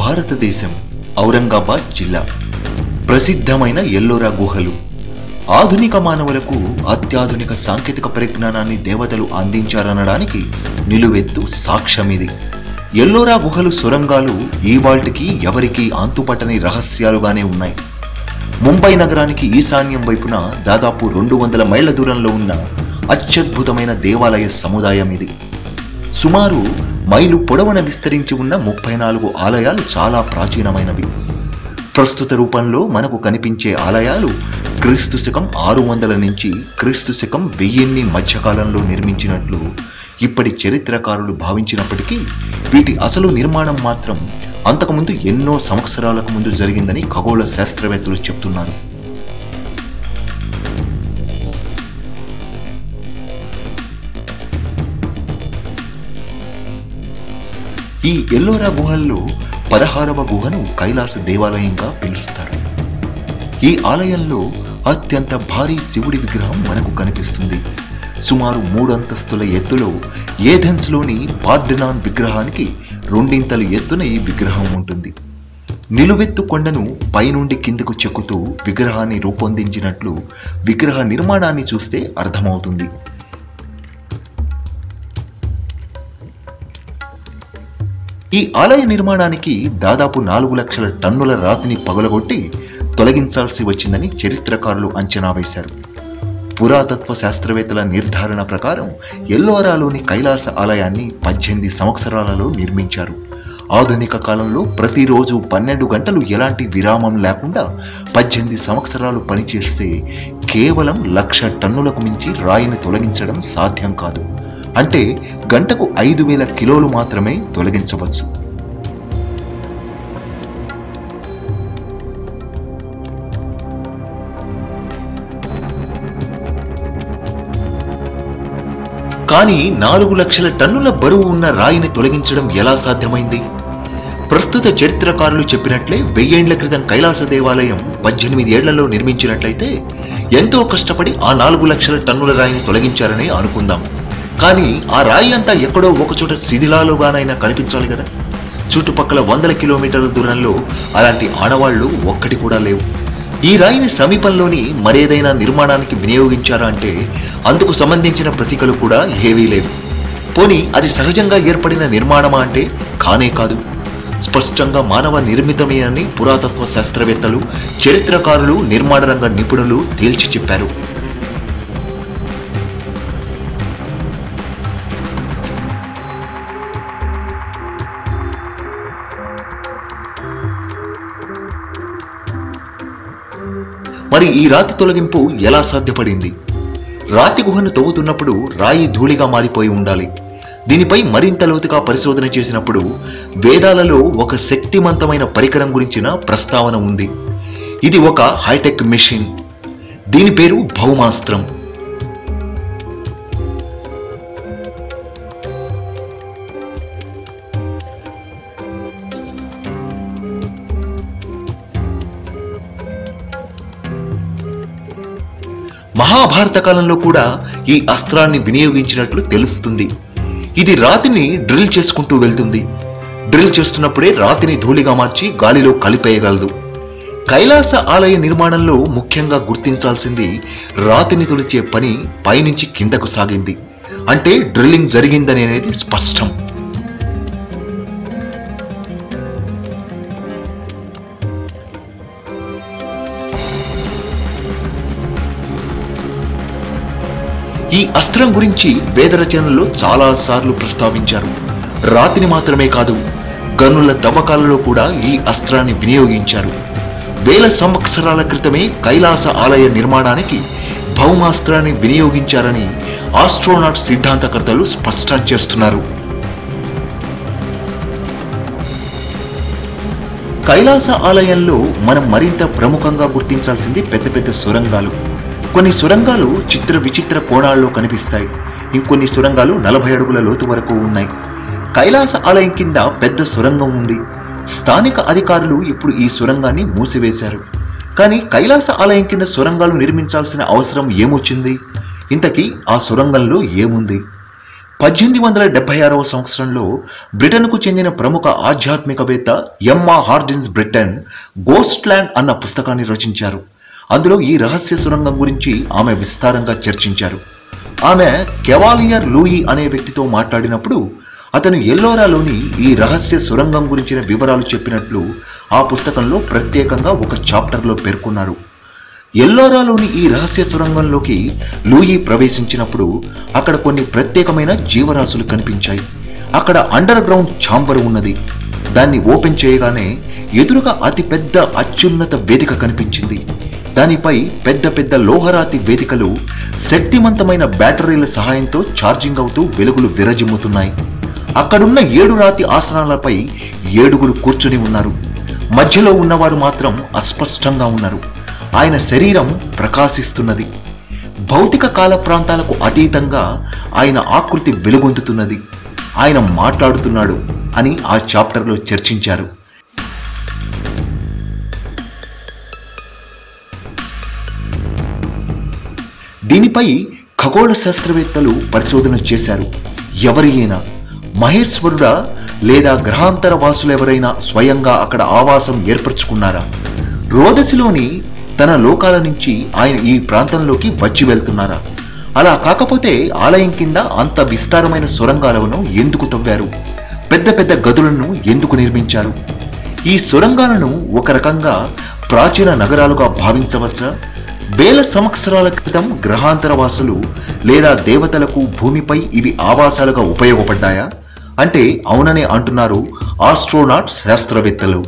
భారతదేశం ఔరంగాబాద్ జిల్లా ప్రసిద్ధమైన ఎల్లోరా గుహలు ఆధునిక మానవులకు అత్యాధునిక సాంకేతిక పరిజ్ఞానాన్ని దేవతలు అందించారనడానికి నిలువెత్తు సాక్ష్యం ఇది ఎల్లోరా గుహలు సొరంగాలు ఈవాల్టికి ఎవరికీ అంతుపట్టని రహస్యాలుగానే ఉన్నాయి ముంబై నగరానికి ఈశాన్యం వైపున దాదాపు రెండు వందల మైళ్ల దూరంలో ఉన్న అత్యద్భుతమైన దేవాలయ సముదాయం ఇది సుమారు మైలు పొడవున విస్తరించి ఉన్న ముప్పై నాలుగు ఆలయాలు చాలా ప్రాచీనమైనవి ప్రస్తుత రూపంలో మనకు కనిపించే ఆలయాలు క్రీస్తు శకం ఆరు వందల నుంచి క్రీస్తు శకం వెయ్యిన్ని మధ్యకాలంలో నిర్మించినట్లు ఇప్పటి చరిత్రకారులు భావించినప్పటికీ వీటి అసలు నిర్మాణం మాత్రం అంతకుముందు ఎన్నో సంవత్సరాలకు ముందు జరిగిందని ఖగోళ శాస్త్రవేత్తలు చెప్తున్నారు ఈ ఎల్లోరా గుహల్లో పదహారవ గుహను కైలాస దేవాలయంగా పిలుస్తారు ఈ ఆలయంలో అత్యంత భారీ శివుడి విగ్రహం మనకు కనిపిస్తుంది సుమారు మూడు అంతస్తుల ఎత్తులో ఏథెన్స్లోని పార్డెనాన్ విగ్రహానికి రెండింతల ఎత్తున ఈ విగ్రహం ఉంటుంది నిలువెత్తు కొండను పైనుండి కిందకు చెక్కుతూ విగ్రహాన్ని రూపొందించినట్లు విగ్రహ నిర్మాణాన్ని చూస్తే అర్థమవుతుంది ఈ ఆలయ నిర్మాణానికి దాదాపు నాలుగు లక్షల టన్నుల రాతిని పగలగొట్టి తొలగించాల్సి వచ్చిందని చరిత్రకారులు అంచనా వేశారు పురాతత్వ శాస్త్రవేత్తల నిర్ధారణ ప్రకారం ఎల్లోరాలోని కైలాస ఆలయాన్ని పద్దెనిమిది సంవత్సరాలలో నిర్మించారు ఆధునిక కాలంలో ప్రతిరోజు పన్నెండు గంటలు ఎలాంటి విరామం లేకుండా పద్దెనిమిది సంవత్సరాలు పనిచేస్తే కేవలం లక్ష టన్నులకు మించి రాయిని తొలగించడం సాధ్యం కాదు అంటే గంటకు ఐదు వేల కిలోలు మాత్రమే తొలగించవచ్చు కానీ నాలుగు లక్షల టన్నుల బరువు ఉన్న రాయిని తొలగించడం ఎలా సాధ్యమైంది ప్రస్తుత చరిత్రకారులు చెప్పినట్లే వెయ్యేండ్ల క్రితం కైలాస దేవాలయం పద్దెనిమిది ఏళ్లలో నిర్మించినట్లయితే ఎంతో కష్టపడి ఆ నాలుగు లక్షల టన్నుల రాయిని తొలగించారని అనుకుందాం కానీ ఆ రాయి అంతా ఎక్కడో ఒకచోట శిథిలాలుగానైనా కనిపించాలి కదా చుట్టుపక్కల వందల కిలోమీటర్ల దూరంలో అలాంటి ఆనవాళ్లు ఒక్కటి కూడా లేవు ఈ రాయిని సమీపంలోని మరేదైనా నిర్మాణానికి వినియోగించారా అంటే అందుకు సంబంధించిన ప్రతికలు కూడా ఏవీ లేవు పోని అది సహజంగా ఏర్పడిన నిర్మాణమా అంటే కానే కాదు స్పష్టంగా మానవ నిర్మితమే అని పురాతత్వ శాస్త్రవేత్తలు చరిత్రకారులు నిర్మాణ రంగ నిపుణులు తేల్చి చెప్పారు మరి ఈ రాతి తొలగింపు ఎలా సాధ్యపడింది రాతి గుహను తవ్వుతున్నప్పుడు రాయి ధూళిగా మారిపోయి ఉండాలి దీనిపై మరింత లోతుగా పరిశోధన చేసినప్పుడు వేదాలలో ఒక శక్తివంతమైన పరికరం గురించిన ప్రస్తావన ఉంది ఇది ఒక హైటెక్ మెషిన్ దీని పేరు భౌమాస్త్రం మహాభారత కాలంలో కూడా ఈ అస్త్రాన్ని వినియోగించినట్లు తెలుస్తుంది ఇది రాతిని డ్రిల్ చేసుకుంటూ వెళ్తుంది డ్రిల్ చేస్తున్నప్పుడే రాతిని ధూళిగా మార్చి గాలిలో కలిపేయగలదు కైలాస ఆలయ నిర్మాణంలో ముఖ్యంగా గుర్తించాల్సింది రాతిని తొలిచే పని పైనుంచి కిందకు సాగింది అంటే డ్రిల్లింగ్ జరిగిందని అనేది స్పష్టం ఈ అస్త్రం గురించి వేద రచనల్లో చాలా సార్లు ప్రస్తావించారు రాతిని మాత్రమే కాదు గనుల తవ్వకాలలో కూడా ఈ అస్త్రాన్ని వినియోగించారు వేల సంవత్సరాల క్రితమే కైలాస ఆలయ నిర్మాణానికి భౌమాస్త్రాన్ని వినియోగించారని ఆస్ట్రోనాట్ సిద్ధాంతకర్తలు స్పష్టం చేస్తున్నారు కైలాస ఆలయంలో మనం మరింత ప్రముఖంగా గుర్తించాల్సింది పెద్ద పెద్ద సొరంగాలు కొన్ని సొరంగాలు చిత్ర విచిత్ర కోణాల్లో కనిపిస్తాయి ఇంకొన్ని సొరంగాలు నలభై అడుగుల లోతు వరకు ఉన్నాయి కైలాస ఆలయం కింద పెద్ద సొరంగం ఉంది స్థానిక అధికారులు ఇప్పుడు ఈ సొరంగాన్ని మూసివేశారు కానీ కైలాస ఆలయం కింద సొరంగాలు నిర్మించాల్సిన అవసరం ఏమొచ్చింది ఇంతకీ ఆ సొరంగంలో ఏముంది పద్దెనిమిది వందల డెబ్బై ఆరవ సంవత్సరంలో బ్రిటన్కు చెందిన ప్రముఖ ఆధ్యాత్మికవేత్త Emma Hardinge Britten Ghost Land అన్న పుస్తకాన్ని రచించారు అందులో ఈ రహస్య సురంగం గురించి ఆమె విస్తారంగా చర్చించారు ఆమె కెవాలియర్ లూయి అనే వ్యక్తితో మాట్లాడినప్పుడు అతను ఎల్లోరాలోని ఈ రహస్య సురంగం గురించిన వివరాలు చెప్పినట్లు ఆ పుస్తకంలో ప్రత్యేకంగా ఒక చాప్టర్లో పేర్కొన్నారు ఎల్లోరాలోని ఈ రహస్య సురంగంలోకి లూయి ప్రవేశించినప్పుడు అక్కడ కొన్ని ప్రత్యేకమైన జీవరాశులు కనిపించాయి అక్కడ అండర్ గ్రౌండ్ ఛాంబర్ ఉన్నది దాన్ని ఓపెన్ చేయగానే ఎదురుగా అతి పెద్ద అత్యున్నత వేదిక కనిపించింది దానిపై పెద్ద పెద్ద లోహరాతి వేదికలు శక్తివంతమైన బ్యాటరీల సహాయంతో ఛార్జింగ్ అవుతూ వెలుగులు విరజిమ్ముతున్నాయి అక్కడున్న ఏడు రాతి ఆసనాలపై ఏడుగురు కూర్చుని ఉన్నారు మధ్యలో ఉన్నవారు మాత్రం అస్పష్టంగా ఉన్నారు ఆయన శరీరం ప్రకాశిస్తున్నది భౌతిక కాల ప్రాంతాలకు అతీతంగా ఆయన ఆకృతి వెలుగొందుతున్నది ఆయన మాట్లాడుతున్నాడు అని ఆ చాప్టర్లో చర్చించారు దీనిపై ఖగోళ శాస్త్రవేత్తలు పరిశోధన చేశారు ఎవరి అయినా మహేశ్వరుడా లేదా గ్రహాంతర వాసులెవరైనా స్వయంగా అక్కడ ఆవాసం ఏర్పరచుకున్నారా రోదసిలోని తన లోకాల నుంచి ఆయన ఈ ప్రాంతంలోకి వచ్చి వెళ్తున్నారా అలా కాకపోతే ఆలయం కింద అంత విస్తారమైన సొరంగాలను ఎందుకు తవ్వారు పెద్ద పెద్ద గదులను ఎందుకు నిర్మించారు ఈ సొరంగాలను ఒక రకంగా ప్రాచీన నగరాలుగా భావించవచ్చా వేల సంవత్సరాల క్రితం గ్రహాంతర వాసులు లేదా దేవతలకు భూమిపై ఇవి ఆవాసాలుగా ఉపయోగపడ్డాయా అంటే అవుననే అంటున్నారు ఆస్ట్రోనాట్ శాస్త్రవేత్తలు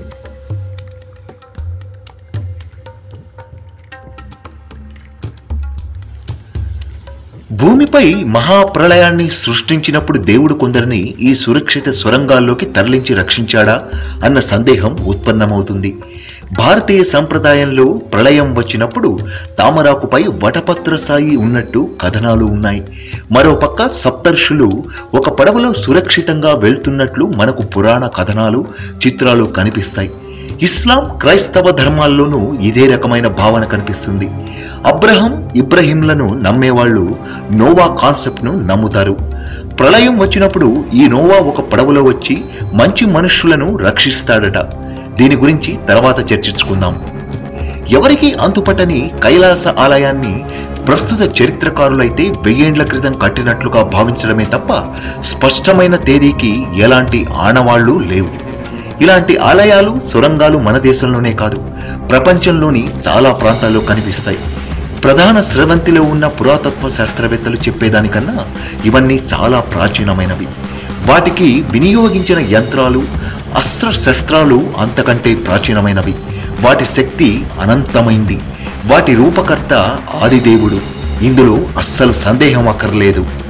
భూమిపై మహాప్రళయాన్ని సృష్టించినప్పుడు దేవుడు కొందరిని ఈ సురక్షిత సొరంగాల్లోకి తరలించి రక్షించాడా అన్న సందేహం ఉత్పన్నమవుతుంది భారతీయ సంప్రదాయంలో ప్రళయం వచ్చినప్పుడు తామరాకుపై వటపత్ర సాయి ఉన్నట్టు కథనాలు ఉన్నాయి మరోపక్క సప్తర్షులు ఒక పడవలో సురక్షితంగా వెళ్తున్నట్లు మనకు పురాణ కథనాలు చిత్రాలు కనిపిస్తాయి ఇస్లాం క్రైస్తవ ధర్మాల్లోనూ ఇదే రకమైన భావన కనిపిస్తుంది అబ్రహం ఇబ్రహీంలను నమ్మేవాళ్ళు నోవా కాన్సెప్ట్ను నమ్ముతారు ప్రళయం వచ్చినప్పుడు ఈ నోవా ఒక పడవలో వచ్చి మంచి మనుష్యులను రక్షిస్తాడట దీని గురించి తర్వాత చర్చించుకుందాం ఎవరికి అంతుపట్టని కైలాస ఆలయాన్ని ప్రస్తుత చరిత్రకారులైతే వెయ్యేండ్ల క్రితం కట్టినట్లుగా భావించడమే తప్ప స్పష్టమైన తేదీకి ఎలాంటి ఆనవాళ్లు లేవు ఇలాంటి ఆలయాలు సొరంగాలు మన దేశంలోనే కాదు ప్రపంచంలోని చాలా ప్రాంతాల్లో కనిపిస్తాయి ప్రధాన స్రవంతిలో ఉన్న పురాతత్వ శాస్త్రవేత్తలు చెప్పేదానికన్నా ఇవన్నీ చాలా ప్రాచీనమైనవి వాటికి వినియోగించిన యంత్రాలు అస్త్ర శస్త్రాలు అంతకంటే ప్రాచీనమైనవి వాటి శక్తి అనంతమైంది వాటి రూపకర్త ఆదిదేవుడు ఇందులో అస్సలు సందేహం అక్కర్లేదు